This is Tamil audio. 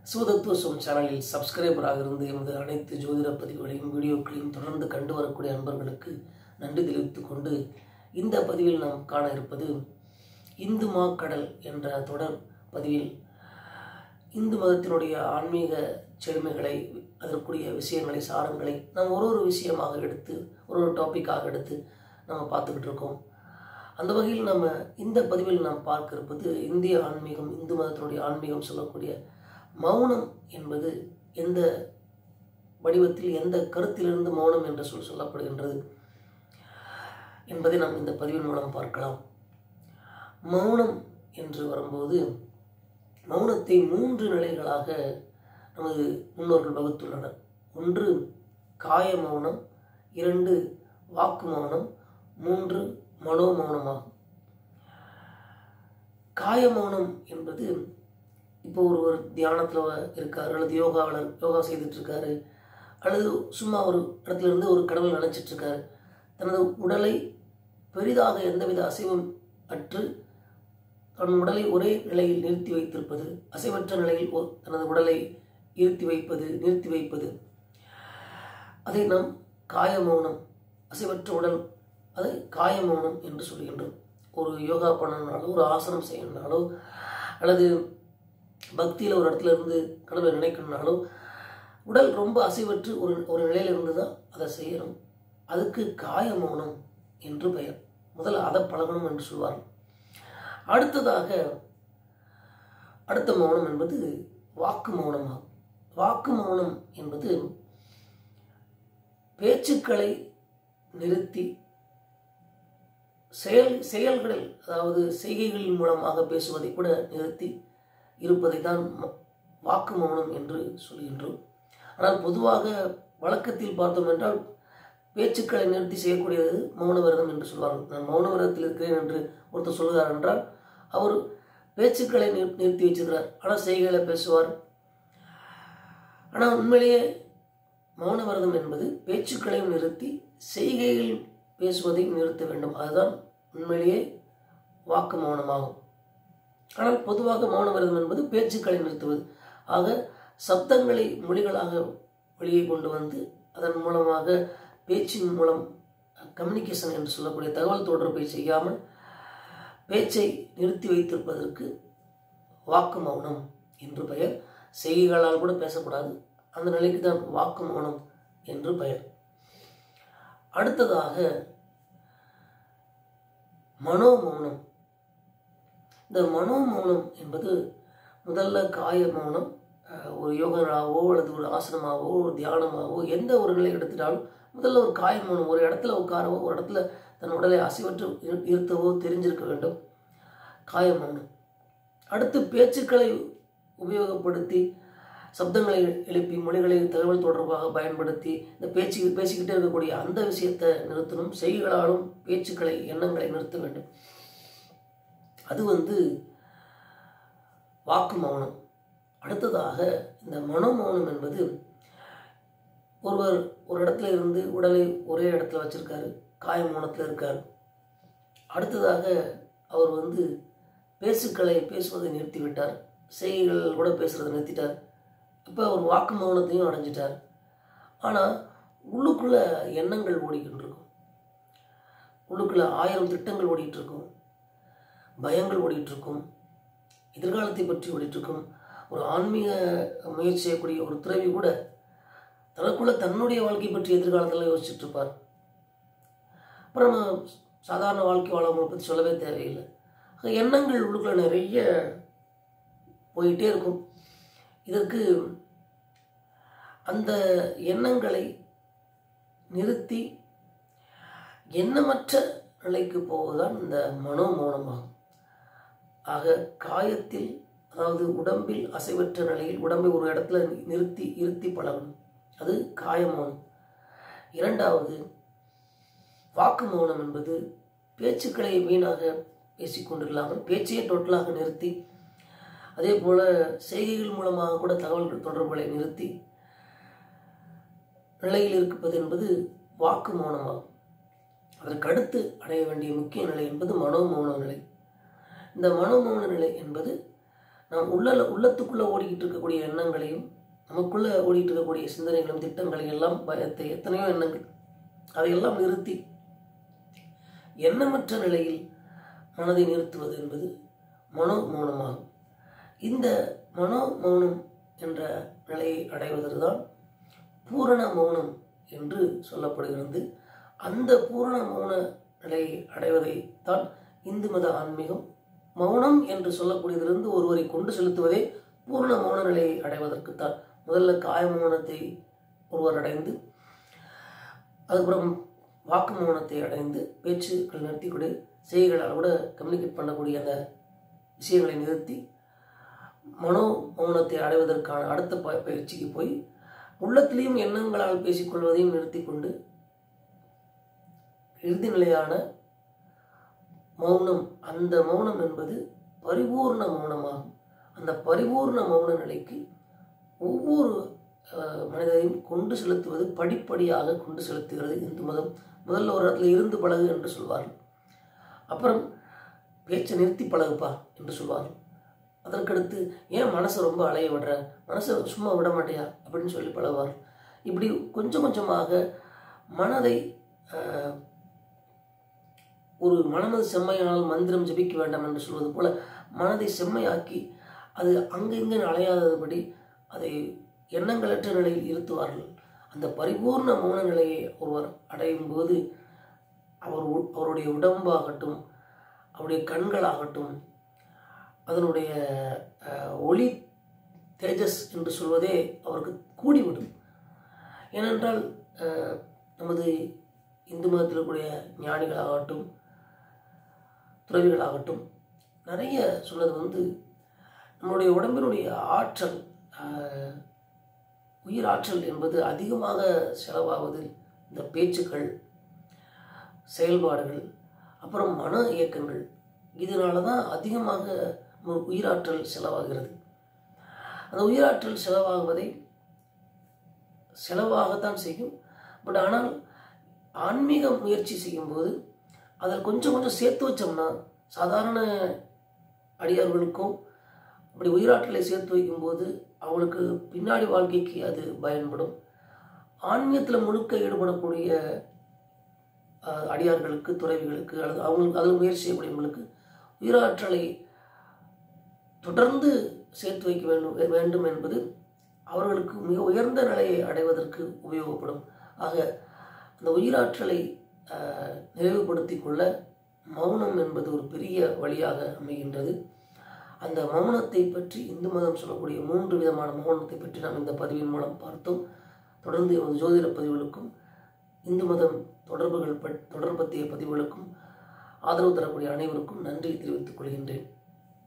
சிவதத்துவ சோம் சேனலில் சப்ஸ்கிரைபராக இருந்து எமது அனைத்து ஜோதிட பதிவுகளையும் வீடியோக்களையும் தொடர்ந்து கண்டு வரக்கூடிய அன்பர்களுக்கு நன்றி தெரிவித்துக் கொண்டு இந்த பதிவில் நாம் காண இருப்பது இந்து மாக்கடல் என்ற தொடர் பதிவில் இந்து மதத்தினுடைய ஆன்மீக செழுமைகளை அதற்குரிய விஷயங்களை சாரங்களை நாம் ஒரு ஒரு விஷயமாக எடுத்து ஒரு ஒரு டாப்பிக்காக எடுத்து நம்ம பார்த்துக்கிட்டு இருக்கோம் அந்த வகையில் நம்ம இந்த பதிவில் நாம் பார்க்க இருப்பது இந்திய ஆன்மீகம் இந்து மதத்தினுடைய ஆன்மீகம் சொல்லக்கூடிய மௌனம் என்பது எந்த வடிவத்தில் எந்த கருத்திலிருந்து மௌனம் என்ற சொல் சொல்லப்படுகின்றது என்பதை நாம் இந்த பதிவின் மூலம் பார்க்கலாம் மௌனம் என்று வரும்போது மௌனத்தை மூன்று நிலைகளாக நமது முன்னோர்கள் வகுத்துள்ளனர் ஒன்று காய மௌனம் இரண்டு வாக்கு மௌனம் மூன்று மனோ மௌனமாகும் காய மௌனம் என்பது இப்போ ஒருவர் தியானத்தில் இருக்கார் அல்லது யோகாவில் யோகா செய்துட்டு இருக்காரு அல்லது சும்மா ஒரு இடத்துல இருந்து ஒரு கடவுள் நினைச்சிட்டு இருக்காரு தனது உடலை பெரிதாக எந்தவித அசைவும் அற்று தன் உடலை ஒரே நிலையில் நிறுத்தி வைத்திருப்பது அசைவற்ற நிலையில் ஒ- தனது உடலை இருத்தி வைப்பது நிறுத்தி வைப்பது அதை நாம் காய மௌனம் அசைவற்ற உடல் அதை காய மௌனம் என்று சொல்கின்றோம் ஒரு யோகா பண்ணணுனாலோ ஒரு ஆசனம் செய்யணுனாலோ அல்லது பக்தியில் ஒரு இடத்துல இருந்து கடவுளை நினைக்கணும்னாலோ உடல் ரொம்ப அசைவற்று ஒரு ஒரு நிலையில் இருந்து தான் அதை செய்யணும் அதுக்கு காய மௌனம் என்று பெயர் முதல்ல அதை பழகணும் என்று சொல்வார்கள் அடுத்ததாக அடுத்த மௌனம் என்பது வாக்கு மௌனமாகும் வாக்கு மௌனம் என்பது பேச்சுக்களை நிறுத்தி செயல் செயல்களில் அதாவது செய்கைகளின் மூலமாக பேசுவதை கூட நிறுத்தி இருப்பதை தான் ம- வாக்கு மௌனம் என்று சொல்கின்றோம் ஆனால் பொதுவாக வழக்கத்தில் பார்த்தோம் என்றால் பேச்சுக்களை நிறுத்தி செய்யக்கூடியது மௌன விரதம் என்று சொல்வார்கள் நான் மௌன விரதத்தில் இருக்கிறேன் என்று ஒருத்தர் சொல்கிறார் என்றால் அவர் பேச்சுக்களை நிறு- நிறுத்தி வச்சிருக்கிறார் ஆனால் செய்கைகளை பேசுவார் ஆனால் உண்மையிலேயே மௌன விரதம் என்பது பேச்சுக்களையும் நிறுத்தி செய்கைகள் பேசுவதையும் நிறுத்த வேண்டும் அதுதான் உண்மையிலேயே வாக்கு மௌனமாகும் ஆனால் பொதுவாக மௌன விரதம் என்பது பேச்சுக்களை நிறுத்துவது ஆக சப்தங்களை மொழிகளாக வெளியே கொண்டு வந்து அதன் மூலமாக பேச்சின் மூலம் கம்யூனிகேஷன் என்று சொல்லக்கூடிய தகவல் தொடர்பை செய்யாமல் பேச்சை நிறுத்தி வைத்திருப்பதற்கு வாக்கு மௌனம் என்று பெயர் செய்திகளால் கூட பேசக்கூடாது அந்த நிலைக்கு தான் வாக்கு மௌனம் என்று பெயர் அடுத்ததாக மனோ மௌனம் இந்த மனோ மௌனம் என்பது முதல்ல காய மௌனம் அஹ், ஒரு யோகனாவோ அல்லது ஒரு ஆசனமாவோ ஒரு தியானமாவோ எந்த ஒரு நிலை எடுத்துட்டாலும் முதல்ல ஒரு காய மௌனம் ஒரு இடத்துல உட்காரவோ ஒரு இடத்துல தன் உடலை அசைவற்று இரு- இருத்தவோ தெரிஞ்சிருக்க வேண்டும் காய மௌனம் அடுத்து பேச்சுக்களை உபயோகப்படுத்தி சப்தங்களை எழுப்பி மொழிகளை தகவல் தொடர்பாக பயன்படுத்தி இந்த பேச்சு பேசிக்கிட்டே இருக்கக்கூடிய அந்த விஷயத்தை நிறுத்தணும் செய்களாலும் பேச்சுக்களை எண்ணங்களை நிறுத்த வேண்டும் அது வந்து வாக்கு மௌனம் அடுத்ததாக இந்த மனோ மௌனம் என்பது ஒருவர் ஒரு இடத்துல இருந்து உடலை ஒரே இடத்துல வச்சிருக்காரு காய மௌனத்தில் இருக்கார் அடுத்ததாக அவர் வந்து பேச்சுக்களை பேசுவதை நிறுத்திவிட்டார் செய்திகள் கூட பேசுறதை நிறுத்திட்டார் இப்போ அவர் வாக்கு மௌனத்தையும் அடைஞ்சிட்டார் ஆனால் உள்ளுக்குள்ள எண்ணங்கள் ஓடிக்கிட்டு இருக்கும் உள்ளுக்குள்ள ஆயிரம் திட்டங்கள் ஓடிட்டு இருக்கும் பயங்கள் ஓடிட்டு இருக்கும் எதிர்காலத்தை பற்றி ஓடிட்டு இருக்கும் ஒரு ஆன்மீக முயற்சி செய்யக்கூடிய ஒரு துறவி கூட தனக்குள்ள தன்னுடைய வாழ்க்கை பற்றி எதிர்காலத்தில் யோசிச்சுட்டு இருப்பார் அப்புறம் நம்ம சாதாரண வாழ்க்கை வாழவங்களை பற்றி சொல்லவே தேவையில்லை ஆக எண்ணங்கள் உள்ளுக்குள்ள நிறைய போயிட்டே இருக்கும் இதற்கு அந்த எண்ணங்களை நிறுத்தி எண்ணமற்ற நிலைக்கு போவதுதான் இந்த மனோ மௌனமாகும் ஆக காயத்தில் அதாவது உடம்பில் அசைவற்ற நிலையில் உடம்பை ஒரு இடத்துல நிறுத்தி இருத்தி பழகணும் அது காய மௌனம் இரண்டாவது வாக்கு மௌனம் என்பது பேச்சுக்களை வீணாக பேசிக்கொண்டிருக்காமல் பேச்சையே டோட்டலாக நிறுத்தி அதே போல செய்கைகள் மூலமாக கூட தகவல்கள் தொடர்புகளை நிறுத்தி நிலையில் இருப்பது என்பது வாக்கு மௌனமாகும் அதற்கு அடுத்து அடைய வேண்டிய முக்கிய நிலை என்பது மனோமௌன நிலை இந்த மனோமௌன நிலை என்பது நம் உள்ள உள்ளத்துக்குள்ளே ஓடிக்கிட்டு இருக்கக்கூடிய எண்ணங்களையும் நமக்குள்ளே ஓடிட்டு இருக்கக்கூடிய சிந்தனைகளும் திட்டங்களையும் எல்லாம் பயத்தை எத்தனையோ எண்ணங்கள் அதையெல்லாம் நிறுத்தி எண்ணமற்ற நிலையில் மனதை நிறுத்துவது என்பது மனோ மௌனமாகும் இந்த மனோ மௌனம் என்ற நிலையை அடைவதற்கு தான் பூரண மௌனம் என்று சொல்லப்படுகிறது அந்த பூரண மௌன நிலையை அடைவதை தான் இந்து மத ஆன்மீகம் மௌனம் என்று சொல்லக்கூடியதிலிருந்து ஒருவரை கொண்டு செலுத்துவதே பூரண மௌன நிலையை அடைவதற்குத்தான் முதல்ல காய மௌனத்தை ஒருவர் அடைந்து அதுக்கப்புறம் வாக்கு மௌனத்தை அடைந்து பேச்சுக்கள் நிறுத்தி கூட செய்கைகளால் கூட கம்யூனிகேட் பண்ணக்கூடிய அந்த விஷயங்களை நிறுத்தி மனோ மௌனத்தை அடைவதற்கான அடுத்த ப பயிற்சிக்கு போய் உள்ளத்திலையும் எண்ணங்களால் பேசிக்கொள்வதையும் நிறுத்தி கொண்டு இறுதி நிலையான மௌனம் அந்த மௌனம் என்பது பரிபூர்ண மௌனமாகும் அந்த பரிபூர்ண மௌன நிலைக்கு ஒவ்வொரு அஹ், மனிதரையும் கொண்டு செலுத்துவது படிப்படியாக கொண்டு செலுத்துகிறது இந்து மதம் முதல்ல ஒரு இடத்துல இருந்து பழகு என்று சொல்வார்கள் அப்புறம் பேச்சை நிறுத்தி பழகுப்பா என்று சொல்வார்கள் அதற்கடுத்து ஏன் மனசை ரொம்ப அலைய விடுற மனசை சும்மா விட மாட்டியா அப்படின்னு சொல்லி பழகுவார் இப்படி கொஞ்சம் கொஞ்சமாக மனதை ஆஹ், ஒரு மனது செம்மையானால் மந்திரம் ஜபிக்க வேண்டாம் என்று சொல்வது போல மனதை செம்மையாக்கி அது அங்கங்கே அலையாதபடி அதை எண்ணங்களற்ற நிலையில் இருத்துவார்கள் அந்த பரிபூர்ண மௌன நிலையை ஒருவர் அடையும் போது அவர் உ- அவருடைய உடம்பாகட்டும் அவருடைய கண்களாகட்டும் அதனுடைய அஹ், ஒளி தேஜஸ் என்று சொல்வதே அவருக்கு கூடிவிடும் ஏனென்றால் அஹ், நமது இந்து மதத்தில் இருக்கக்கூடிய ஞானிகளாகட்டும் துறவிகளாகட்டும் நிறைய சொன்னது வந்து நம்மளுடைய உடம்பினுடைய ஆற்றல் அஹ், உயிர் ஆற்றல் என்பது அதிகமாக செலவாவதில் இந்த பேச்சுக்கள் செயல்பாடுகள் அப்புறம் மன இயக்கங்கள் இதனால தான் அதிகமாக நம்ம உயிராற்றல் செலவாகிறது அந்த உயிராற்றல் செலவாகுவதை செலவாகத்தான் செய்யும் பட் ஆனால் ஆன்மீக முயற்சி செய்யும்போது அதில் கொஞ்சம் கொஞ்சம் சேர்த்து வச்சோம்னா சாதாரண அடியார்களுக்கும் அப்படி உயிராற்றலை சேர்த்து வைக்கும்போது அவங்களுக்கு பின்னாடி வாழ்க்கைக்கு அது பயன்படும் ஆன்மீகத்தில் முழுக்க ஈடுபடக்கூடிய அஹ், அடியார்களுக்கு துறவிகளுக்கு அல்லது அவங்களுக்கு அதில் முயற்சி செய்யக்கூடியவங்களுக்கு உயிராற்றலை தொடர்ந்து சேர்த்து வைக்க வேண்டும் வேண்டும் என்பது அவர்களுக்கு மிக உயர்ந்த நிலையை அடைவதற்கு உபயோகப்படும் ஆக அந்த உயிராற்றலை அஹ், நிறைவுபடுத்திக் கொள்ள மௌனம் என்பது ஒரு பெரிய வழியாக அமைகின்றது அந்த மௌனத்தை பற்றி இந்து மதம் சொல்லக்கூடிய மூன்று விதமான மௌனத்தை பற்றி நாம் இந்த பதிவின் மூலம் பார்த்தோம் தொடர்ந்து எமது ஜோதிட பதிவுகளுக்கும் இந்து மதம் தொடர்புகள் பட் தொடர்பு பற்றிய பதிவுகளுக்கும் ஆதரவு தரக்கூடிய அனைவருக்கும் நன்றி தெரிவித்துக் கொள்கின்றேன்